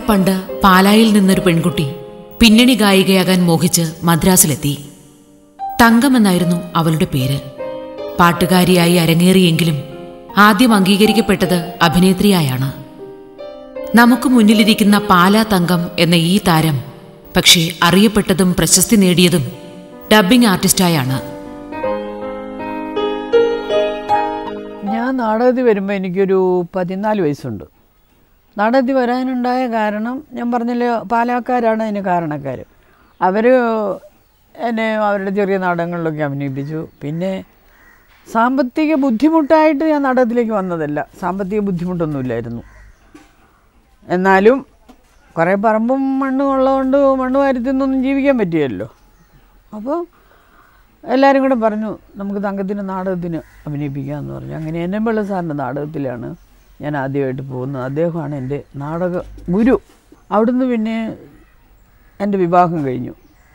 പണ്ട് പാലായിൽ നിന്നൊരു പെൺകുട്ടി പിന്നണി ഗായികയാകാൻ മോഹിച്ച് മദ്രാസിലെത്തി തങ്കമെന്നായിരുന്നു അവളുടെ പേര് പാട്ടുകാരിയായി അരങ്ങേറിയെങ്കിലും ആദ്യം അംഗീകരിക്കപ്പെട്ടത് അഭിനേത്രിയായാണ് നമുക്ക് മുന്നിലിരിക്കുന്ന പാലാ തങ്കം എന്ന ഈ താരം പക്ഷേ അറിയപ്പെട്ടതും പ്രശസ്തി നേടിയതും ഡബ്ബിംഗ് ആർട്ടിസ്റ്റായാണ് ഞാൻ നാടകത്തിൽ വരുമ്പോൾ എനിക്കൊരു പതിനാല് വയസ്സുണ്ട് നാടകത്തിൽ വരാനുണ്ടായ കാരണം ഞാൻ പറഞ്ഞല്ലോ പാലാക്കാരാണ് അതിന് കാരണക്കാർ അവർ എന്നെ അവരുടെ ചെറിയ നാടകങ്ങളിലൊക്കെ അഭിനയിപ്പിച്ചു പിന്നെ സാമ്പത്തിക ബുദ്ധിമുട്ടായിട്ട് ഞാൻ നാടകത്തിലേക്ക് വന്നതല്ല സാമ്പത്തിക ബുദ്ധിമുട്ടൊന്നുമില്ലായിരുന്നു എന്നാലും കുറേ പറമ്പും മണ്ണും ഉള്ളതുകൊണ്ട് മണ്ണ് വാരത്തിന്നൊന്നും ജീവിക്കാൻ പറ്റിയല്ലോ അപ്പോൾ എല്ലാവരും കൂടെ പറഞ്ഞു നമുക്ക് തങ്കത്തിന് നാടകത്തിന് അഭിനയിപ്പിക്കാമെന്ന് പറഞ്ഞു അങ്ങനെ എൻ എം പിള്ള സാറിൻ്റെ നാടകത്തിലാണ് ഞാൻ ആദ്യമായിട്ട് പോകുന്നത് അദ്ദേഹമാണ് എൻ്റെ നാടക ഗുരു അവിടുന്ന് പിന്നെ എൻ്റെ വിവാഹം കഴിഞ്ഞു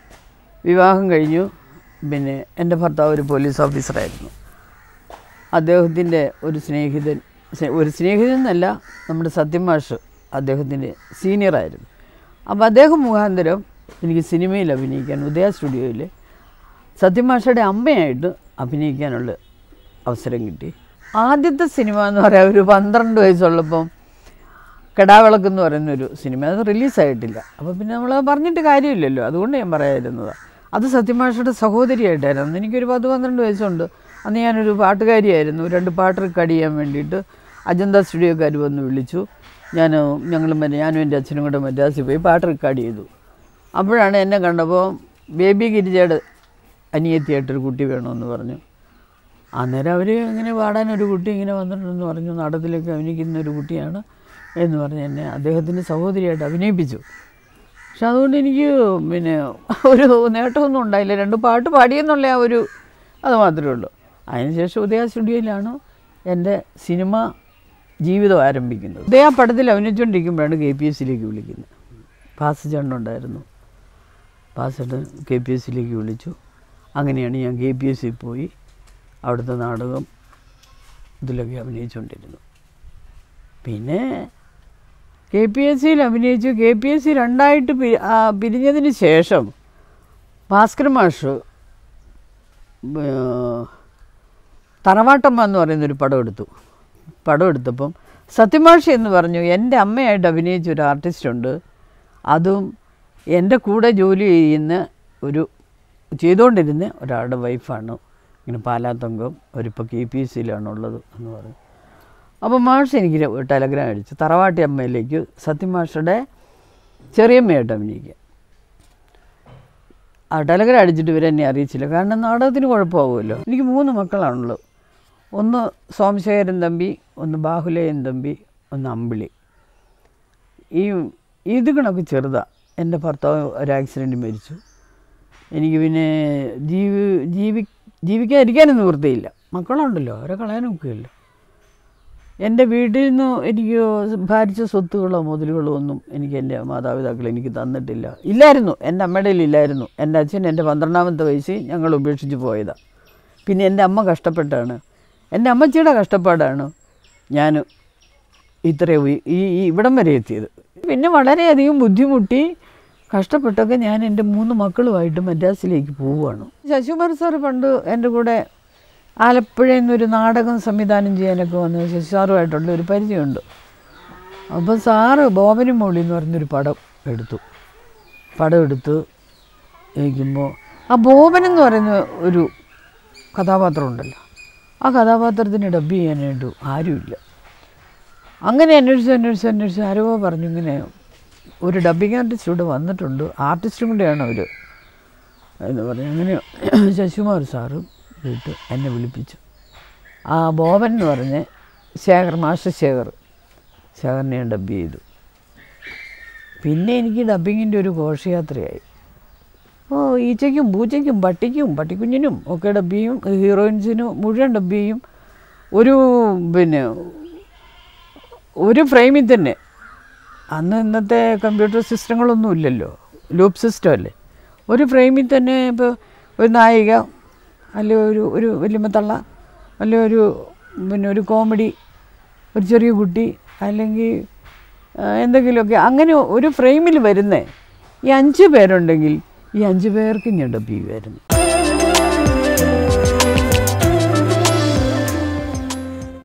വിവാഹം കഴിഞ്ഞു പിന്നെ എൻ്റെ ഭർത്താവ് ഒരു പോലീസ് ഓഫീസറായിരുന്നു അദ്ദേഹത്തിൻ്റെ ഒരു സ്നേഹിതൻ സ്നേ- ഒരു സ്നേഹിതൻ എന്നല്ല നമ്മുടെ സത്യമാഷ് അദ്ദേഹത്തിൻ്റെ സീനിയറായിരുന്നു അപ്പോൾ അദ്ദേഹം മുഖാന്തരം എനിക്ക് സിനിമയിൽ അഭിനയിക്കാൻ ഉദയ സ്റ്റുഡിയോയിൽ സത്യമാഷയുടെ അമ്മയായിട്ട് അഭിനയിക്കാനുള്ള അവസരം കിട്ടി ആദ്യത്തെ സിനിമ എന്ന് പറയാൻ ഒരു പന്ത്രണ്ട് വയസ്സുള്ളപ്പം കെടാവിളക്ക് എന്ന് പറയുന്നൊരു സിനിമ അത് റിലീസായിട്ടില്ല അപ്പോൾ പിന്നെ നമ്മൾ പറഞ്ഞിട്ട് കാര്യമില്ലല്ലോ അതുകൊണ്ട് ഞാൻ പറയാതിരുന്നതാണ് അത് സത്യമാഷയുടെ സഹോദരിയായിട്ടായിരുന്നു അന്ന് എനിക്കൊരു പത്ത് പന്ത്രണ്ട് വയസ്സുണ്ട് അന്ന് ഞാനൊരു പാട്ടുകാരിയായിരുന്നു രണ്ട് പാട്ട് റെക്കോർഡ് ചെയ്യാൻ വേണ്ടിയിട്ട് അജന്ത സ്റ്റുഡിയോക്കാർ വന്ന് വിളിച്ചു ഞാൻ ഞങ്ങളും മറ്റേ ഞാനും എൻ്റെ അച്ഛനും കൂടെ മദ്രാസിൽ പോയി പാട്ട് റെക്കോർഡ് ചെയ്തു അപ്പോഴാണ് എന്നെ കണ്ടപ്പോൾ ബേബി ഗിരിജയുടെ അനിയത്തിയായിട്ടൊരു കുട്ടി വേണമെന്ന് പറഞ്ഞു അന്നേരം അവർ ഇങ്ങനെ പാടാൻ ഒരു കുട്ടി ഇങ്ങനെ വന്നിട്ടുണ്ടെന്ന് പറഞ്ഞു നാടകത്തിലേക്ക് അഭിനയിക്കുന്ന ഒരു കുട്ടിയാണ് എന്ന് പറഞ്ഞ് എന്നെ അദ്ദേഹത്തിൻ്റെ സഹോദരിയായിട്ട് അഭിനയിപ്പിച്ചു പക്ഷെ അതുകൊണ്ട് എനിക്ക് പിന്നെ ഒരു നേട്ടമൊന്നും ഉണ്ടായില്ല രണ്ട് പാട്ട് പാടിയെന്നുള്ള ആ ഒരു അത് മാത്രമേ ഉള്ളൂ അതിനുശേഷം ഉദയ സ്റ്റുഡിയോയിലാണ് എൻ്റെ സിനിമ ജീവിതം ആരംഭിക്കുന്നത് ഉദയ പടത്തിൽ അഭിനയിച്ചുകൊണ്ടിരിക്കുമ്പോഴാണ് കെ പി എസ് സിയിലേക്ക് വിളിക്കുന്നത് പാസച്ചേട്ടനുണ്ടായിരുന്നു പാസച്ചേട്ടൻ കെ പി എസ് സിയിലേക്ക് വിളിച്ചു അങ്ങനെയാണ് ഞാൻ കെ പി എസ് സി പോയി അവിടുത്തെ നാടകം ഇതിലൊക്കെ അഭിനയിച്ചുകൊണ്ടിരുന്നു പിന്നെ കെ പി എസ് സിയിൽ അഭിനയിച്ചു കെ പി എസ് സി രണ്ടായിട്ട് പി- ആ, പിരിഞ്ഞതിന് ശേഷം ഭാസ്കർ മാഷ് ഏർ, തറവാട്ടമ്മ എന്ന് പറയുന്നൊരു പടം എടുത്തു പടം എടുത്തപ്പം സത്യമാഷി എന്ന് പറഞ്ഞു എൻ്റെ അമ്മയായിട്ട് അഭിനയിച്ച ഒരു ആർട്ടിസ്റ്റ് ഉണ്ട് അതും എൻ്റെ കൂടെ ജോലി ചെയ്യുന്ന ഒരു ചെയ്തുകൊണ്ടിരുന്ന ഒരാളുടെ വൈഫാണ് ഇങ്ങനെ പാലാത്തങ്കം അവരിപ്പോൾ കെ പി എസ് സിയിലാണുള്ളത് എന്ന് പറഞ്ഞു അപ്പോൾ മാഷ് എനിക്ക് ഒരു ടെലഗ്രാം അടിച്ചു തറവാട്ടി അമ്മയിലേക്ക് സത്യമാഷയുടെ ചെറിയമ്മയായിട്ട് അഭിനയിക്കുക ആ ടെലഗ്രാം അടിച്ചിട്ട് ഇവരെന്നെ അറിയിച്ചില്ല കാരണം നാടകത്തിന് കുഴപ്പമാവുമല്ലോ എനിക്ക് മൂന്ന് മക്കളാണുള്ളത് ഒന്ന് സോമശേഖരൻ തമ്പി ഒന്ന് ബാഹുലയൻ തമ്പി ഒന്ന് അമ്പിളി ഈ ഇത് കണക്ക് ചെറുതാണ് എൻ്റെ ഭർത്താവ് ഒരു ആക്സിഡൻറ്റ് മരിച്ചു എനിക്ക് പിന്നെ ജീവി ജീവി ജീവിക്കാതിരിക്കാനും നിവൃത്തിയില്ല മക്കളുണ്ടല്ലോ അവരെ കളയാനൊക്കെയല്ലോ എൻ്റെ വീട്ടിൽ നിന്ന് എനിക്ക് ഭാരിച്ച സ്വത്തുകളോ മുതലുകളോ ഒന്നും എനിക്ക് എൻ്റെ മാതാപിതാക്കൾ എനിക്ക് തന്നിട്ടില്ല ഇല്ലായിരുന്നു എൻ്റെ അമ്മയുടെ കയ്യിൽ ഇല്ലായിരുന്നു എൻ്റെ അച്ഛൻ എൻ്റെ പന്ത്രണ്ടാമത്തെ വയസ്സിൽ ഞങ്ങൾ ഉപേക്ഷിച്ച് പോയതാണ് പിന്നെ എൻ്റെ അമ്മ കഷ്ടപ്പെട്ടാണ് എൻ്റെ അമ്മച്ചിയുടെ കഷ്ടപ്പാടാണ് ഞാൻ ഇത്രയും ഉയ- ഈ ഈ ഇവിടം വരെ എത്തിയത് പിന്നെ വളരെയധികം ബുദ്ധിമുട്ടി കഷ്ടപ്പെട്ടൊക്കെ ഞാൻ എൻ്റെ മൂന്ന് മക്കളുമായിട്ട് മദ്രാസിലേക്ക് പോവുകയാണ് ശശികുമാർ സാർ പണ്ട് എൻ്റെ കൂടെ ആലപ്പുഴയിൽ നിന്നൊരു നാടകം സംവിധാനം ചെയ്യാനൊക്കെ വന്ന ശശി സാറുമായിട്ടുള്ള ഒരു പരിചയമുണ്ട് അപ്പോൾ സാറ് ബോബനും മോളി എന്ന് പറഞ്ഞൊരു പടം എടുത്തു പടം എടുത്ത് ഇരിക്കുമ്പോൾ ആ ബോബൻ എന്ന് പറയുന്ന ഒരു കഥാപാത്രം ഉണ്ടല്ലോ ആ കഥാപാത്രത്തിന് ഡബ് ചെയ്യാനായിട്ട് ആരുമില്ല അങ്ങനെ അന്വേഷിച്ച് അന്വേഷിച്ച് അന്വേഷിച്ച് ആരോ പറഞ്ഞു ഇങ്ങനെ ഒരു ഡബ്ബിങ് ആർട്ടിസ്റ്റ് ഇവിടെ വന്നിട്ടുണ്ട് ആർട്ടിസ്റ്റും കൂടെയാണ് അവർ എന്ന് പറഞ്ഞു അങ്ങനെ ശശികുമാർ സാറ് വീട്ട് എന്നെ വിളിപ്പിച്ചു ആ ബോബൻ എന്ന് പറഞ്ഞ് ശേഖർ മാസ്റ്റർ ശേഖർ ശേഖറിനെ ഞാൻ ഡബ് ചെയ്തു പിന്നെ എനിക്ക് ഡബ്ബിങ്ങിൻ്റെ ഒരു ഘോഷയാത്രയായി ഓ ഈച്ചയ്ക്കും പൂച്ചയ്ക്കും പട്ടിക്കും പട്ടിക്കുഞ്ഞിനും ഒക്കെ ഡബ് ചെയ്യും ഹീറോയിൻസിനും മുഴുവൻ ഡബ് ചെയ്യും ഒരു പിന്നെ ഒരു ഫ്രെയിമിൽ തന്നെ അന്ന് ഇന്നത്തെ കമ്പ്യൂട്ടർ സിസ്റ്റങ്ങളൊന്നും ഇല്ലല്ലോ ലൂപ്പ് സിസ്റ്റം അല്ലേ ഒരു ഫ്രെയിമിൽ തന്നെ ഇപ്പോൾ ഒരു നായിക അല്ലെ ഒരു ഒരു വലിയമ്മത്തള്ള അല്ലെ ഒരു പിന്നെ ഒരു കോമഡി ഒരു ചെറിയ കുട്ടി അല്ലെങ്കിൽ ആ, എന്തെങ്കിലുമൊക്കെ അങ്ങനെ ഒരു ഫ്രെയിമിൽ വരുന്നേ ഈ അഞ്ച് പേരുണ്ടെങ്കിൽ ഈ അഞ്ച് പേർക്ക് ഞാൻ ഡബ് ചെയ്യുമായിരുന്നു